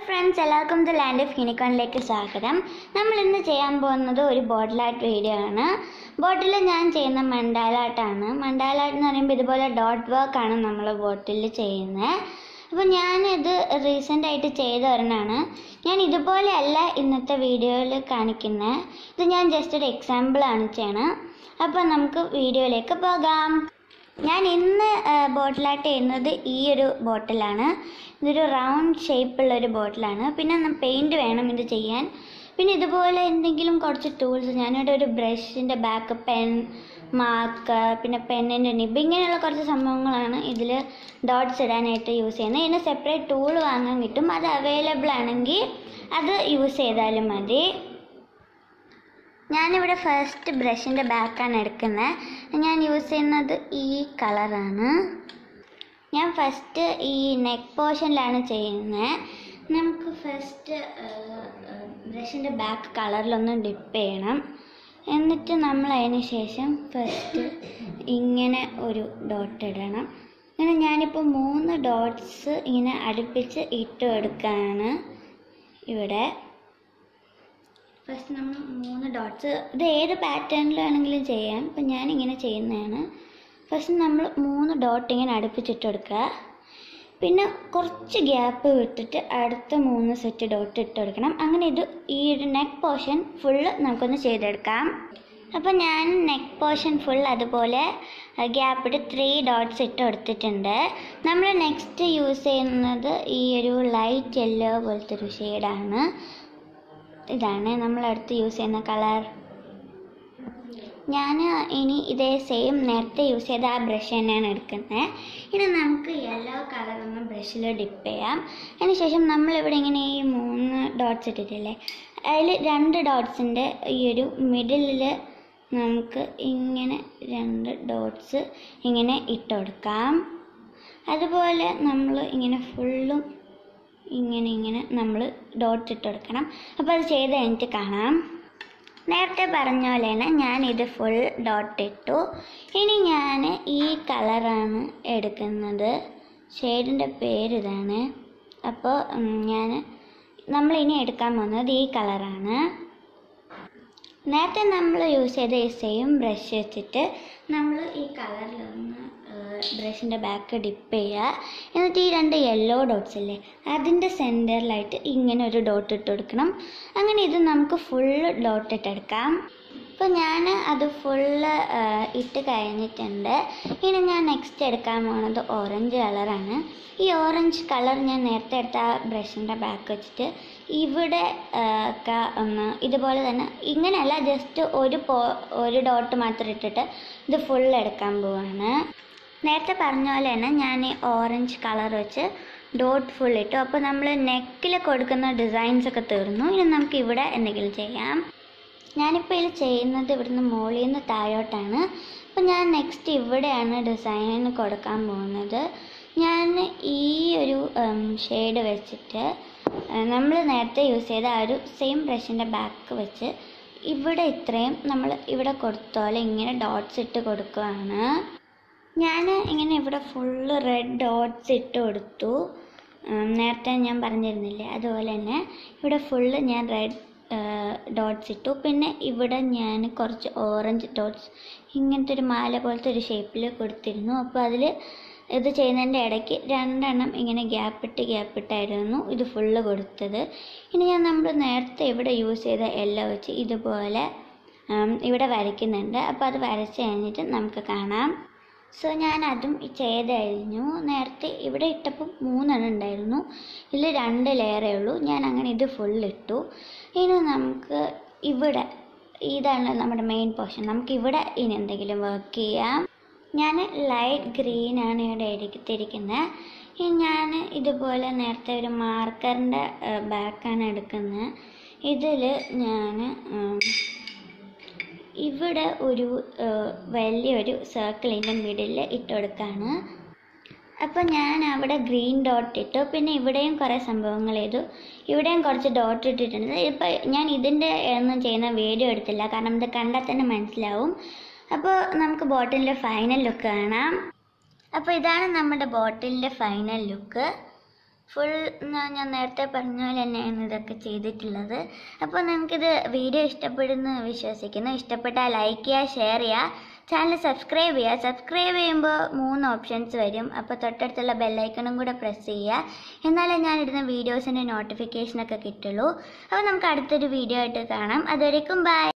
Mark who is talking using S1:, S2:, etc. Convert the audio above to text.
S1: friends എല്ലാവർക്കും the land of യൂണിക്കോണിലേക്ക് സ്വാഗതം നമ്മൾ ഇന്ന് ചെയ്യാൻ പോകുന്നത് ഒരു ബോട്ടിൽ ആർട്ട് വീഡിയോ ആണ് ബോട്ടിൽ ഞാൻ ചെയ്യുന്ന മണ്ടാല ആർട്ടാണ് മണ്ടാല ആർട്ട് എന്ന് പറയുമ്പോൾ ഇതുപോലെ ഡോട്ട് വർക്ക് ആണ് നമ്മൾ ബോട്ടിൽ ചെയ്യുന്നത് അപ്പോൾ ഞാനിത് റീസെൻ്റ് ആയിട്ട് ചെയ്ത ഒരെണ്ണമാണ് ഞാൻ ഇതുപോലെ അല്ല ഇന്നത്തെ വീഡിയോയിൽ കാണിക്കുന്നത് ഇത് ഞാൻ ജസ്റ്റ് ഒരു എക്സാമ്പിളാണ് ചെയ്യണത് അപ്പോൾ നമുക്ക് വീഡിയോയിലേക്ക് പോകാം ഞാൻ ഇന്ന് ബോട്ടിലായിട്ട് ചെയ്യുന്നത് ഈ ഒരു ബോട്ടിലാണ് ഇതൊരു റൗണ്ട് ഷേപ്പുള്ള ഒരു ബോട്ടിലാണ് പിന്നെ പെയിൻറ് വേണം ഇത് ചെയ്യാൻ പിന്നെ ഇതുപോലെ എന്തെങ്കിലും കുറച്ച് ടൂൾസ് ഞാനിവിടെ ഒരു ബ്രഷിൻ്റെ ബാക്ക് പെൻ മാർക്ക് പിന്നെ പെന്നിൻ്റെ നിബ് ഇങ്ങനെയുള്ള കുറച്ച് സംഭവങ്ങളാണ് ഇതിൽ ഡോട്ട്സ് ഇടാനായിട്ട് യൂസ് ചെയ്യുന്നത് ഇതിന് സെപ്പറേറ്റ് ടൂൾ വാങ്ങാൻ കിട്ടും അത് അവൈലബിൾ ആണെങ്കിൽ അത് യൂസ് ചെയ്താലും മതി ഞാനിവിടെ ഫസ്റ്റ് ബ്രഷിൻ്റെ ബാക്കാണ് എടുക്കുന്നത് ഞാൻ യൂസ് ചെയ്യുന്നത് ഈ കളറാണ് ഞാൻ ഫസ്റ്റ് ഈ നെക്ക് പോർഷനിലാണ് ചെയ്യുന്നത് നമുക്ക് ഫസ്റ്റ് ബ്രഷിൻ്റെ ബാക്ക് കളറിലൊന്ന് ഡിപ്പ് ചെയ്യണം എന്നിട്ട് നമ്മൾ അതിന് ശേഷം ഫസ്റ്റ് ഇങ്ങനെ ഒരു ഡോട്ട് ഇടണം അങ്ങനെ ഞാനിപ്പോൾ മൂന്ന് ഡോട്ട്സ് ഇങ്ങനെ അടുപ്പിച്ച് ഇട്ട് എടുക്കുകയാണ് ഇവിടെ ഫസ്റ്റ് നമ്മൾ മൂന്ന് ഡോട്ട്സ് ഇത് ഏത് പാറ്റേണിലാണെങ്കിലും ചെയ്യാം ഇപ്പം ഞാനിങ്ങനെ ചെയ്യുന്നതാണ് ഫസ്റ്റ് നമ്മൾ മൂന്ന് ഡോട്ട് ഇങ്ങനെ അടുപ്പിച്ചിട്ട് കൊടുക്കുക പിന്നെ കുറച്ച് ഗ്യാപ്പ് വിട്ടിട്ട് അടുത്ത മൂന്ന് സെറ്റ് ഡോട്ട് ഇട്ട് കൊടുക്കണം അങ്ങനെ ഇത് ഈ ഒരു നെക്ക് പോർഷൻ ഫുള്ള് നമുക്കൊന്ന് ചെയ്തെടുക്കാം അപ്പോൾ ഞാൻ നെക്ക് പോർഷൻ ഫുൾ അതുപോലെ ഗ്യാപ്പ് ഇട്ട് ത്രീ ഡോട്ട്സ് ഇട്ട് കൊടുത്തിട്ടുണ്ട് നമ്മൾ നെക്സ്റ്റ് യൂസ് ചെയ്യുന്നത് ഈ ഒരു ലൈറ്റ് യെല്ലോ പോലത്തെ ഒരു ഷെയ്ഡാണ് ഇതാണ് നമ്മളടുത്ത് യൂസ് ചെയ്യുന്ന കളർ ഞാൻ ഇനി ഇതേ സെയിം നേരത്തെ യൂസ് ചെയ്ത ആ ബ്രഷ് തന്നെയാണ് എടുക്കുന്നത് ഇനി നമുക്ക് യെല്ലോ കളർ ഒന്ന് ബ്രഷിൽ ഡിപ്പ് ചെയ്യാം അതിനുശേഷം നമ്മളിവിടെ ഇങ്ങനെ ഈ മൂന്ന് ഡോട്ട്സ് ഇട്ടിട്ടില്ലേ അതിൽ രണ്ട് ഡോട്ട്സിൻ്റെ ഈ ഒരു മിഡിലിൽ നമുക്ക് ഇങ്ങനെ രണ്ട് ഡോട്ട്സ് ഇങ്ങനെ ഇട്ട് കൊടുക്കാം അതുപോലെ നമ്മൾ ഇങ്ങനെ ഫുള്ളും ഇങ്ങനെ ഇങ്ങനെ നമ്മൾ ഡോട്ട് ഇട്ട് കൊടുക്കണം അപ്പോൾ അത് ചെയ്ത് കഴിഞ്ഞിട്ട് കാണാം നേരത്തെ പറഞ്ഞ പോലെയാണ് ഞാൻ ഇത് ഫുൾ ഡോട്ട് ഇട്ടു ഇനി ഞാൻ ഈ കളറാണ് എടുക്കുന്നത് ഷെയ്ഡിൻ്റെ പേര് ഇതാണ് അപ്പോൾ ഞാൻ നമ്മൾ ഇനി എടുക്കാൻ പോകുന്നത് ഈ കളറാണ് നേരത്തെ നമ്മൾ യൂസ് ചെയ്ത ഈ സെയിം ബ്രഷ് വെച്ചിട്ട് നമ്മൾ ഈ കളറിലൊന്ന് ബ്രഷിൻ്റെ ബാക്ക് ഡിപ്പ് ചെയ്യുക എന്നിട്ട് ഈ രണ്ട് യെല്ലോ ഡോട്ട്സ് ഇല്ലേ അതിൻ്റെ സെൻറ്ററിലായിട്ട് ഇങ്ങനെ ഒരു ഡോട്ട് ഇട്ട് കൊടുക്കണം അങ്ങനെ ഇത് നമുക്ക് ഫുള്ള് ഡോട്ട് ഇട്ടെടുക്കാം ഇപ്പോൾ ഞാൻ അത് ഫുള്ള് ഇട്ട് കഴിഞ്ഞിട്ടുണ്ട് ഇനി ഞാൻ നെക്സ്റ്റ് എടുക്കാൻ പോകുന്നത് ഓറഞ്ച് കളറാണ് ഈ ഓറഞ്ച് കളർ ഞാൻ നേരത്തെ എടുത്ത ആ ബ്രഷിൻ്റെ ബാക്ക് വെച്ചിട്ട് ഇവിടെ ഒക്കെ ഒന്ന് ഇതുപോലെ തന്നെ ഇങ്ങനെയല്ല ജസ്റ്റ് ഒരു പോ ഒരു ഡോട്ട് മാത്രം ഇട്ടിട്ട് ഇത് ഫുൾ എടുക്കാൻ പോവാണ് നേരത്തെ പറഞ്ഞ പോലെ തന്നെ ഞാൻ ഈ ഓറഞ്ച് കളർ വെച്ച് ഡോട്ട് ഫുൾ ഇട്ടു അപ്പോൾ നമ്മൾ നെക്കിൽ കൊടുക്കുന്ന ഡിസൈൻസ് ഒക്കെ തീർന്നു ഇനി നമുക്ക് ഇവിടെ എന്തെങ്കിലും ചെയ്യാം ഞാനിപ്പോൾ ഇതിൽ ചെയ്യുന്നത് ഇവിടുന്ന് മുകളിൽ നിന്ന് താഴോട്ടാണ് അപ്പോൾ ഞാൻ നെക്സ്റ്റ് ഇവിടെയാണ് ഡിസൈനിന് കൊടുക്കാൻ പോകുന്നത് ഞാൻ ഈ ഒരു ഷെയ്ഡ് വെച്ചിട്ട് നമ്മൾ നേരത്തെ യൂസ് ചെയ്ത ആ ഒരു സെയിം ബ്രഷിൻ്റെ ബാക്ക് വെച്ച് ഇവിടെ ഇത്രയും നമ്മൾ ഇവിടെ കൊടുത്ത പോലെ ഇങ്ങനെ ഡോട്ട്സ് ഇട്ട് കൊടുക്കുകയാണ് ഞാൻ ഇങ്ങനെ ഇവിടെ ഫുള്ള് റെഡ് ഡോട്ട്സ് ഇട്ട് കൊടുത്തു നേരത്തെ ഞാൻ പറഞ്ഞിരുന്നില്ലേ അതുപോലെ തന്നെ ഇവിടെ ഫുള്ള് ഞാൻ റെഡ് ഡോട്ട്സ് ഇട്ടു പിന്നെ ഇവിടെ ഞാൻ കുറച്ച് ഓറഞ്ച് ഡോട്ട്സ് ഇങ്ങനത്തെ ഒരു മാല പോലത്തെ ഒരു ഷേപ്പിൽ കൊടുത്തിരുന്നു അപ്പോൾ അതിൽ ഇത് ചെയ്യുന്നതിൻ്റെ ഇടയ്ക്ക് രണ്ടെണ്ണം ഇങ്ങനെ ഗ്യാപ്പിട്ട് ഗ്യാപ്പിട്ടായിരുന്നു ഇത് ഫുള്ള് കൊടുത്തത് ഇനി ഞാൻ നമ്മൾ നേരത്തെ ഇവിടെ യൂസ് ചെയ്ത എല്ലാം വെച്ച് ഇതുപോലെ ഇവിടെ വരയ്ക്കുന്നുണ്ട് അപ്പോൾ അത് വരച്ച് കഴിഞ്ഞിട്ട് നമുക്ക് കാണാം സോ ഞാൻ അതും ചെയ്ത് കഴിഞ്ഞു നേരത്തെ ഇവിടെ ഇട്ടപ്പോൾ മൂന്നെണ്ണം ഉണ്ടായിരുന്നു ഇതിൽ രണ്ട് ലെയറേ ഉള്ളൂ ഞാൻ അങ്ങനെ ഇത് ഫുൾ ഇട്ടു ഇനി നമുക്ക് ഇവിടെ ഇതാണ് നമ്മുടെ മെയിൻ പോർഷൻ നമുക്ക് ഇവിടെ ഇനി എന്തെങ്കിലും വർക്ക് ചെയ്യാം ഞാൻ ലൈറ്റ് ഗ്രീനാണ് ഇവിടെ എടുത്തിരിക്കുന്നത് ഇനി ഞാൻ ഇതുപോലെ നേരത്തെ ഒരു മാർക്കറിൻ്റെ ബാക്കാണ് എടുക്കുന്നത് ഇതിൽ ഞാൻ ഇവിടെ ഒരു വലിയൊരു സർക്കിളിൻ്റെ മിഡിൽ ഇട്ട് കൊടുക്കുകയാണ് അപ്പോൾ ഞാൻ അവിടെ ഗ്രീൻ ഡോട്ട് ഇട്ടു പിന്നെ ഇവിടെയും കുറേ സംഭവങ്ങൾ ചെയ്തു ഇവിടെയും കുറച്ച് ഡോട്ട് ഇട്ടിട്ടുണ്ട് ഇപ്പോൾ ഞാൻ ഇതിൻ്റെ ഒന്നും ചെയ്യുന്ന വീഡിയോ എടുത്തില്ല കാരണം ഇത് കണ്ടാൽ തന്നെ മനസ്സിലാവും അപ്പോൾ നമുക്ക് ബോട്ടിലിൻ്റെ ഫൈനൽ ലുക്ക് കാണാം അപ്പോൾ ഇതാണ് നമ്മുടെ ബോട്ടിലിൻ്റെ ഫൈനൽ ലുക്ക് ഫുൾ ഞാൻ നേരത്തെ പറഞ്ഞ പോലെ തന്നെയാണ് ഇതൊക്കെ ചെയ്തിട്ടുള്ളത് അപ്പോൾ നിങ്ങൾക്കിത് വീഡിയോ ഇഷ്ടപ്പെടുന്നു വിശ്വസിക്കുന്നു ഇഷ്ടപ്പെട്ടാൽ ലൈക്ക് ചെയ്യുക ഷെയർ ചെയ്യുക ചാനൽ സബ്സ്ക്രൈബ് ചെയ്യുക സബ്സ്ക്രൈബ് ചെയ്യുമ്പോൾ മൂന്ന് ഓപ്ഷൻസ് വരും അപ്പോൾ തൊട്ടടുത്തുള്ള ബെല്ലൈക്കണും കൂടെ പ്രസ് ചെയ്യുക എന്നാലേ ഞാൻ ഇടുന്ന വീഡിയോസിൻ്റെ നോട്ടിഫിക്കേഷനൊക്കെ കിട്ടുള്ളൂ അപ്പോൾ നമുക്ക് അടുത്തൊരു വീഡിയോ ആയിട്ട് കാണാം അതുവരേക്കും ബൈ